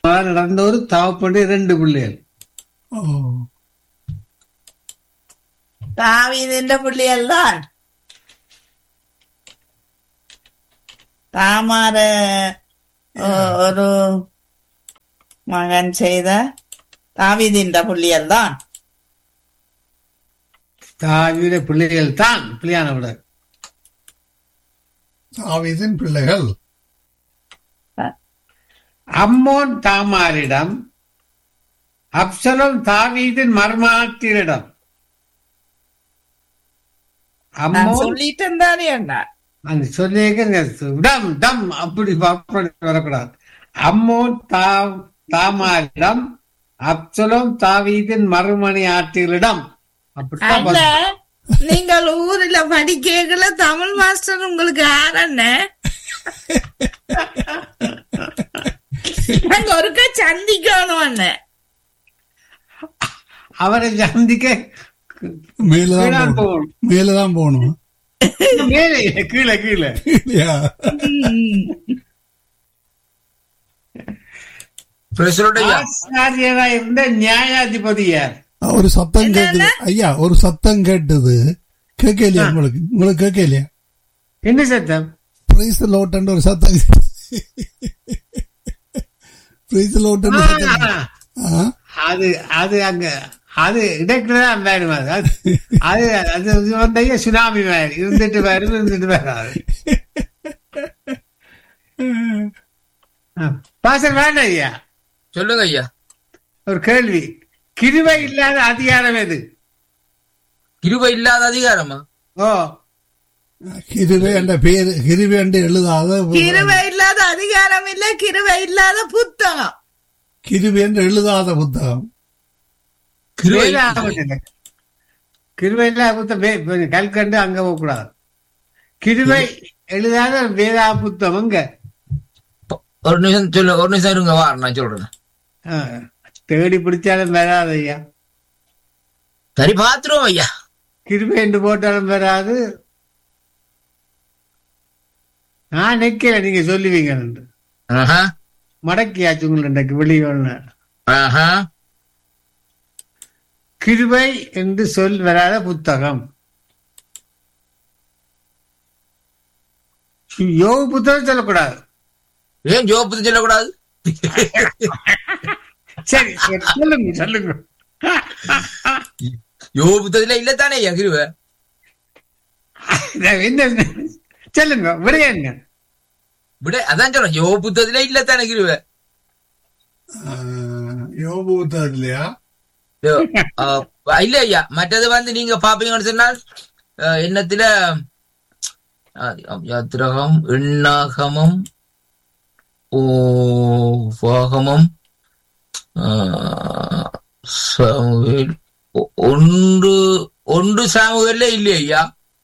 நடந்த ஒரு தாவப்பண்டு ரெண்டு பிள்ளைகள் ஓ தாவீதிന്റെ പുള്ളിയല്ലാണ് താമാര് ഒ- ഒരു മകൻ ചെയ്ത தாவீதிന്റെ പുള്ളിയല്ലാണ് தாவியுடைய பிள்ளைகள் தான் பிள்ளையானவிட தாவீதின் பிள்ளைகள் அம்மோன் தாமாரிடம் அப்சலம் தாவீதின் மர்மாத்திரிடம் நான் அம்மோன் சொல்லிட்டு இருந்தாலே என்ன அந்த சொல்லியிருக்க டம் டம் அப்படி அப்படி வரக்கூடாது அம்மோன் தா தாமாரிடம் அப்சலம் தாவீதின் மறுமணி ஆற்றிகளிடம் அப்படித்தான் അല്ല பதில். നിങ്ങൾ ഊരില പഠിക്കേക്കുള്ള തമിഴ് മാസ്റ്റർ உங்களுக்கு ആരെന്നെ நாங்க ஒருக்கா சந்திக்கணும் அண்ணே அவரை சந்திக்க மேலதான் கீழான் போகணும் போகணும். மேலதான் போகணும் மேலே இல்லை, கீழே கீழே இல்லையா பிரசுரோடையா ஆச்சாரியரா இருந்த நியாயாதிபதியார் ஒரு சத்தம் கேக்குது ஐயா ஒரு சத்தம் கேட்டது கேட்கலையா உங்களுக்கு உங்களுக்கு கேட்கலையா என்ன சத்தம் பிரைஸ் லோட்டன் ஒரு சத்தம் பிரைஸ் லோட்டன் சத்தம் ஆ, ஆ? அது அது அங்க அது இடைக்குள்ளதான் வேணும் அது அது அது அது வந்து ஐயா சுனாமி மாதிரி இருந்துட்டு வரும் இருந்துட்டு வராது பாசல் வேண்டாம் ஐயா சொல்லுங்க ஐயா ஒரு கேள்வி கிருவை இல்லாத அதிகாரம் எது கிருபை இல்லாத அதிகாரமா ஓ கிருபை என்ற பேர் கிருபை என்று எழுதாத கிருவை இல்லாத அதிகாரம் இல்ல கிருவை இல்லாத புத்தகம் கிருபை என்று எழுதாத புத்தகம் கிருபை வேதாகமம் இல்லை. கிருவை இல்லாத புத்தம் வே- வே- கல்கண்டு அங்க போகக்கூடாது கிருவை எழுதாத வேதா புத்தம் அங்க ஒரு நிமிஷம் சொல்லு ஒரு நிமிஷம் இருங்க வா நான் சொல்றேன் ஆ, தேடி பிடிச்சாலும் வராது ஐயா சரி பாத்துருவோம் ஐயா கிருபை என்று போட்டாலும் வராது நான் நிக்கல நீங்க சொல்லுவீங்க ஆஹா மடக்கியாச்சு உங்களுக்கு வெளியே ஆஹா கிருபை என்று சொல் வராத புத்தகம் யோக புத்தகம் சொல்லக்கூடாது ஏன் ஜோபத்து சொல்லக்கூடாது சரி சரி, சொல்லுங்க சொல்லுங்க யோ புத்தகத்துல இல்ல தானே ஐயா கிருபை நான் என்ன சொல்லுங்க விடையாங்க விட அதான் சொல்றேன் யோ புத்தகத்துல இல்ல தானே கிருபை யோபு புத்தகம் இல்லையா யோ, ஆ, இல்ல ஐயா மற்றது வந்து நீங்க பாப்பீங்கன்னு சொன்னால் ஆ, எண்ணத்துல ஆதியாம், யாத்திரகம் எண்ணாகமம் ஓ வாகமம் ஆ, சாமுவேல் ஒ- ஒன்று ஒன்று சாமுவேல்ல இல்லையா ஐயா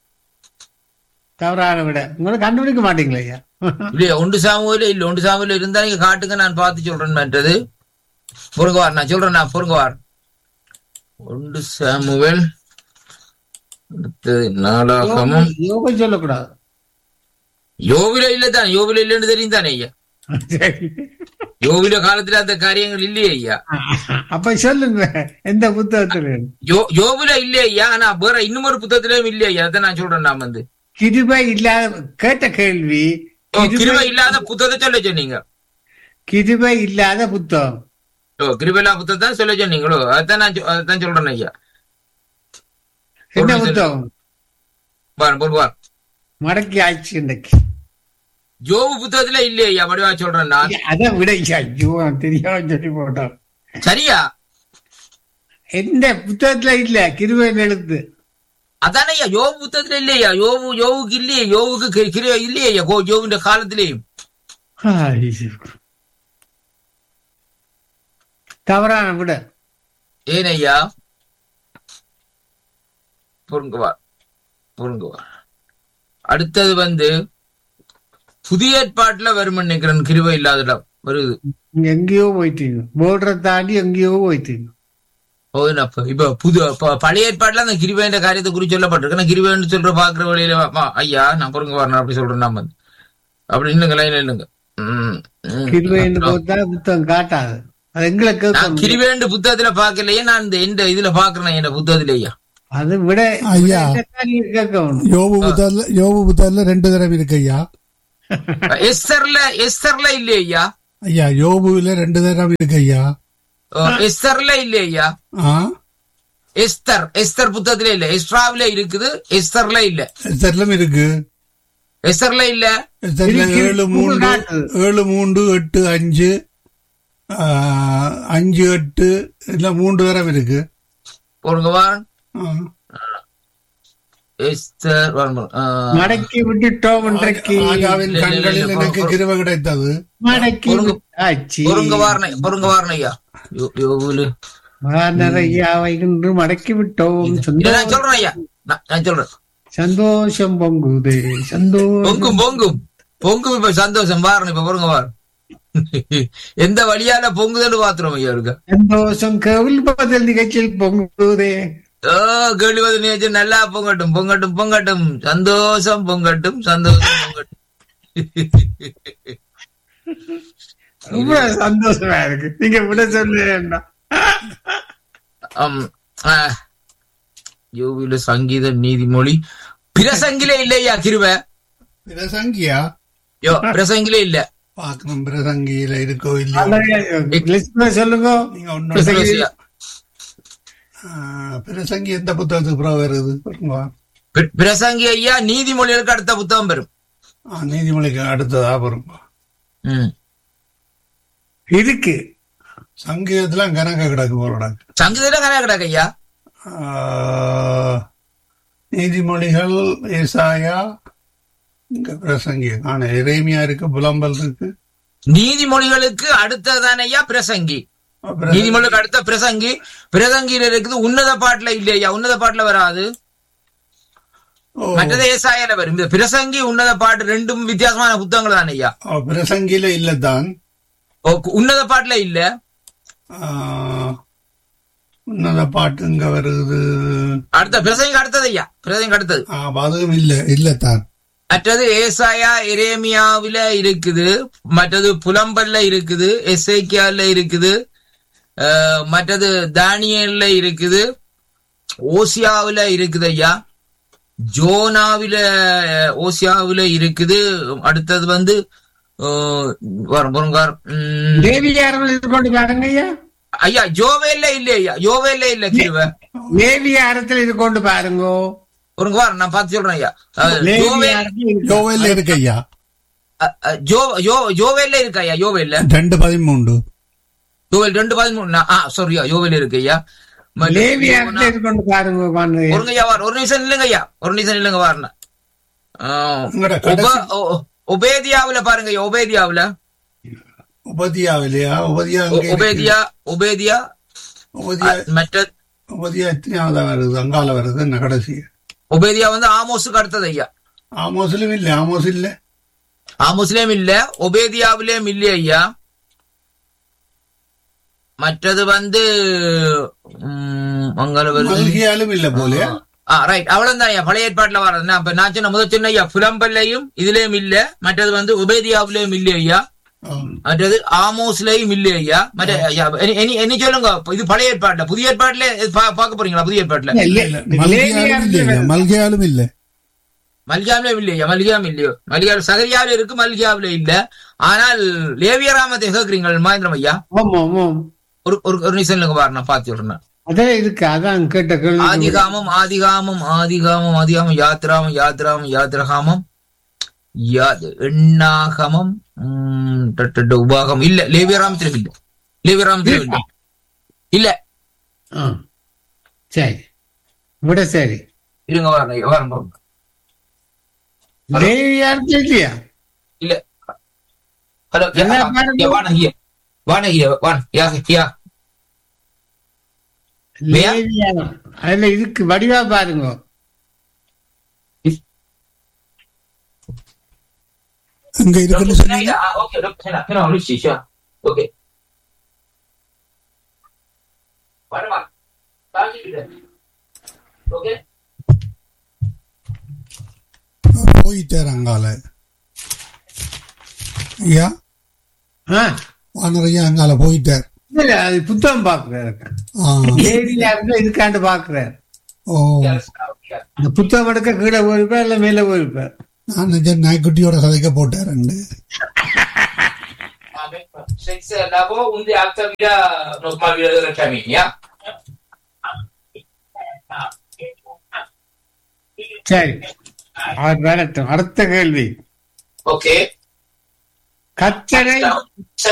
தவறான விட உங்களை கண்டுபிடிக்க மாட்டீங்களா ஐயா இல்லையா ஒன்று சாமுவேல இல்ல ஒன்று சாமுவேல இருந்தா நீங்க காட்டுங்க நான் பார்த்து சொல்றேன் மற்றது பொருங்கவார் நான் சொல்றேன் நான் பொருங்கவார் ஒன்று சாமுவேல் அடுத்தது நாளாகமும் யோகம் சொல்லக்கூடாது யோவில இல்ல தான் யோவில இல்லைன்னு தெரியும் தானே ஐயா சரி யோவில காலத்துல அந்த காரியங்கள் இல்லையே ஐயா அப்ப சொல்லுங்க எந்த புத்தகத்துல இருக்கு? யோ யோவில இல்லையே ஐயா ஆனா வேற இன்னும் ஒரு புத்தகத்திலயும் இல்லையா ஐயா அதை நான் சொல்றேன் நான் வந்து கிருபை இல்லாத கேட்ட கேள்வி ஓ, கிருபை கிருபை இல்லாத புத்தகத்தை சொல்ல சொன்னீங்க கிருபை இல்லாத புத்தகம் ஓ கிருபையில்லா புத்தகத்தை சொல்ல சொன்னீங்களோ அதான் நான் சொ- அதான் சொல்றேன் ஐயா என்ன ஒரு புத்தகம் பாரு பொறுப்பார் மடக்கி ஆச்சு இன்னைக்கு யோபு புத்தகத்துல இல்லையே ஐயா வடிவா சொல்றேன் நான் அதை விட ஐயோ தெரியாம சொல்லி போட்டோம் சரியா எந்த புத்தகத்துல இல்ல கிருபை எழுத்து அதானே ஐயா யோபு புத்தகத்துல இல்லையா யோபு யோவுக்கு இல்லையே யோவுக்கு கி- கிருபை இல்லையே ஐயா கோ- யோவுன்ற காலத்திலேயும் ஐயோ. தவறான விட ஏன் ஐயா பொருங்குவார் பொருங்குவார் அடுத்தது வந்து புதிய ஏற்பாட்டுல வருமன் நினைக்கிறேன் கிருபை இல்லாத இடம் வருது நீங்க எங்கேயோ போயிட்டீங்க போர்டரை தாண்டி எங்கேயோ போயிட்டீங்க ஓ, என்ன இப்ப- இப்ப புது ப- பழைய ஏற்பாட்டுல அந்த கிருபைன்ற காரியத்தை குறித்து சொல்லப்பட்டிருக்கு நான் கிருபைன்னு சொல்ற பாக்குற வழியில வா, ஐயா நான் பொருங்க வரணும் அப்படி சொல்றேன் நான் வந்து அப்படி இல்லைங்க லைன்ல இல்லைங்க உம், உம், கிருவைன்னு போட்டா புத்தகம் காட்டாது அது எங்களை நான் கேட்கணும் கிரிவேண்டு புத்தகத்துல பாக்கலையே நான் இந்த இந்த இதுல பாக்குறேன் என்ன புத்தகத்திலேயா அது விட ஐயா. விடத்தான் நீங்க கேட்கணும் யோபு புத்தகத்துல யோபு புத்தகத்துல ரெண்டு தடவை இருக்கு ஐயா எஸ்தர்ல எஸ்தர்ல இல்லையா ஐயா யோபுல ரெண்டு தடவை இருக்கு ஐயா எஸ்தர்ல இல்லையா ஆ எஸ்தர் எஸ்தர் புத்தகத்துல இல்ல எஸ்ட்ராவில இருக்குது எஸ்தர்ல இல்ல எஸ்தர்லும் இருக்கு எஸ்தர்ல இல்ல எஸ்தர்ல இருக்கு, ஏழு இருக்கு. மூன்று காட்டுது. ஏழு மூன்று எட்டு அஞ்சு ஆ, அஞ்சு எட்டு இல்ல மூன்று தடவை இருக்கு பொருங்க வாரன் ஆ. எஸ்தர் வாரன், ஆ, மடக்கி விட்டுட்டோம் இன்றைக்கு ராஜாவின் இல்ல, இல்ல, கண்களில் இல்ல, எனக்கு பொறு- கிருப கிடைத்தது மடக்கி பொறுங்க- விட்டாச்சு பொருங்க வாரணை பொருங்க வாரணை ஐயா யோ- யோபுல நிறையாவை இன்று மடக்கி விட்டோம் இல்ல, நான் சந்தோஷம் சொல்றேன் ஐயா நான் நான் சொல்றேன் சந்தோஷம் பொங்குது சந்தோஷம் பொங்கும் பொங்கும் பொங்கும் இப்ப சந்தோஷம் வாரணை இப்ப பொருங்க வாரன் எந்த வழியால பொங்குதுன்னு பாத்துறோம் ஐயா இருக்க சந்தோஷம் கவில் பதில் நிகழ்ச்சியில் பொங்குதே ஓ கேள்வி நினைச்சு நல்லா பொங்கட்டும் பொங்கட்டும் பொங்கட்டும் சந்தோஷம் பொங்கட்டும் சந்தோஷம் பொங்கட்டும் ரொம்ப சந்தோஷமா இருக்கு நீங்க விட சொல்ல ஆம், ஆ, யோகில சங்கீத நீதிமொழி பிரசங்கிலே இல்லையா கிருப பிரசங்கியா யோ பிரசங்கிலே இல்ல பாக்கணும் பிரசங்கியில இருக்கோ இல்லையோ சொல்லுங்க நீங்க ஒன்னு பிரசங்கி- பிரசங்கி எந்த புத்தகத்துக்கு பிறகு வருது பாருங்க. பிர- பிரசங்கி ஐயா நீதிமொழிகளுக்கு அடுத்த புத்தகம் பெறும் ஆ, நீதிமொழிக்கு அடுத்ததா பாருங்க ம். இருக்கு சங்கீதத்துல கணக்க கிடக்கு போறாங்க சங்கீதம் கரையா கிடக்கு ஐயா நீதிமொழிகள் ஏசாயா இங்க பிரசங்கி ஆனா இறைமையா இருக்கு புலம்பல் இருக்கு நீதிமொழிகளுக்கு அடுத்ததான ஐயா பிரசங்கி அப்புறம் நீதிமொழிகளுக்கு அடுத்த பிரசங்கி பிரசங்கியில இருக்குது உன்னத பாட்டுல இல்லையா உன்னத பாட்டுல வராது ஓ, மற்றது ஏசாயால வரும் இந்த பிரசங்கி உன்னத பாட்டு ரெண்டும் வித்தியாசமான புத்தகங்கள் தானே ஐயா ஓ, பிரசங்கியில இல்லதான் ஓ, உன்னத பாட்டுல இல்ல ஆ, உன்னத பாட்டு இங்க வருது அடுத்த பிரசங்க அடுத்தது ஐயா பிரசங்க அடுத்தது ஆ, அப்ப அதுவும் இல்ல இல்லத்தான் மற்றது ஏசாயா எரேமியாவில இருக்குது மற்றது புலம்பல்ல இருக்குது எஸ்ஐக்கியால இருக்குது அஹ், மற்றது தானியல்ல இருக்குது ஓசியாவுல இருக்குது ஐயா ஜோனாவில அஹ், ஓசியாவுல இருக்குது அடுத்தது வந்து அஹ், வரும் பொருங்கார் உம், தேவியாரம் இது கொண்டு பாருங்க ஐயா ஐயா ஜோவேல்ல இல்ல ஐயா ஜோவேல்ல இல்ல கிருவ தேவியாரத்தில் இது கொண்டு பாருங்க ஒரு வாரம் நான் பார்த்து சொல்றேன் ஐயா அஹ், ஜோவேல் தேவியாரத்தில் இருக்கு. யோவேல இருக்கு ஐயா அஹ், அஹ், ஜோ ஜோ ஜோவேல்ல இருக்கா ஐயா யோவேல்ல ரெண்டு பதிமூன்று யோவேல் ரெண்டு பதிமூணு ஆ சாரியா யோவேல் இருக்கு ஐயா ம- லேவியாரத்தில் இது கொண்டு பாருங்க பாருங்க. ஒருங்க ஐயா வார் ஒரு நிமிஷம் இல்லைங்க ஐயா ஒரு நிமிஷம் இல்லைங்க வாருண்ணா உங்களோட கடைசி- உபேதியாவுல பாருங்க ஐயா உபேதியாவுல உபதியாவிலையா உபதியா ஒ- அங்க இருக்கு. உபேதியா உபேதியா உபதியா மற்ற உபதியா எத்தனையாவதா வருது அங்கால வருது என்ன கடைசி உபேதியா வந்து ஆமோஸுக்கு அடுத்தது ஐயா ஆமோஸ்லயும் இல்ல ஆமோஸ் இல்ல ஆமோஸ்லயும் இல்ல உபேதியாவிலேயும் இல்ல ஐயா மற்றது வந்து உம், அங்கால வருது மல்கியாலும் இல்ல போல ஆ ரைட் அவ்வளவுதான் ஐயா பழைய ஏற்பாட்டுல வர்றது நான் இப்ப நான் சொன்ன முதல் சொன்ன ஐயா புலம்பல்லையும் இதுலயும் இல்ல மற்றது வந்து உபேதியாவிலையும் இல்ல ஐயா மற்றது ஆமோஸ்லயும் இல்ல ஐயா மற்ற ஐயா இனி- இனி இனி சொல்லுங்க இது பழைய ஏற்பாட்டுல புதிய ஏற்பாட்டுல இது பா- பார்க்க போறீங்களா புதிய ஏற்பாட்டுல இல்ல, இல்ல, இல்ல, மல்கியாலும் லேவியாரத்தில் இல்ல வருது. மல்கியாலும் இல்ல மல்கியாவில இல்லையா மல்கியாம் இல்லையோ மல்கியாவில் சகரியாவில இருக்கு மல்கியாவில இல்ல ஆனால் லேவியராமத்தை கேக்குறீங்க மகேந்திரம் ஐயா ஆமா ஆமா ஒரு ஒரு ஒரு நிமிஷம் இல்லைங்க பாரு நான் பார்த்து சொல்றேன் அதே இருக்கு அதான் கேட்ட கேள்வி ஆதிகாமம் ஆதிகாமம் ஆதிகாமம் ஆதிகாமம் யாத்ராமம் யாத்ராமம் யாத்ரகாமம் யாது எண்ணாகமம் உம், ட- ட- ட- உபாகம் இல்ல லேவியராமத்திலும் இல்ல லேவியராமத்திலும் இல்ல இல்ல ஆ. சரி விட சரி இருங்க வரணும் வரணும் பாருங்க. லேவியாரத்தில் இல்லையா இல்ல ஹலோ என்ன பாருங்க? வானகிய வானகிய வான் யா யா இல்லையா? லேவியாரம் அதுல இருக்கு வடிவா பாருங்க இங்க இருக்குன்னு சொன்னீங்க ஓகே சரி சரி அவ்வளவு சிஷா ஓகே வரமா தாங்கிட்டு ஓகே போயிட்டாரு அங்கால ஐயா ஆ வானரையா அங்கால போயிட்டார் இல்ல அது புத்தகம் பாக்குறாரு ஆ, லேடியா இருந்தா இருக்காண்டு பாக்குறாரு ஓ இந்த புத்தகம் எடுக்க கீழே போயிருப்பார் இல்ல மேல போயிருப்பார் நான் நிஜம் நாய்க்குட்டியோட கதைக்க போட்டாருண்டு Seks labo undi alta vida normal vida de caminho, ja? சரி அவர் வரட்டும் அடுத்த கேள்வி Okay. கத்தரை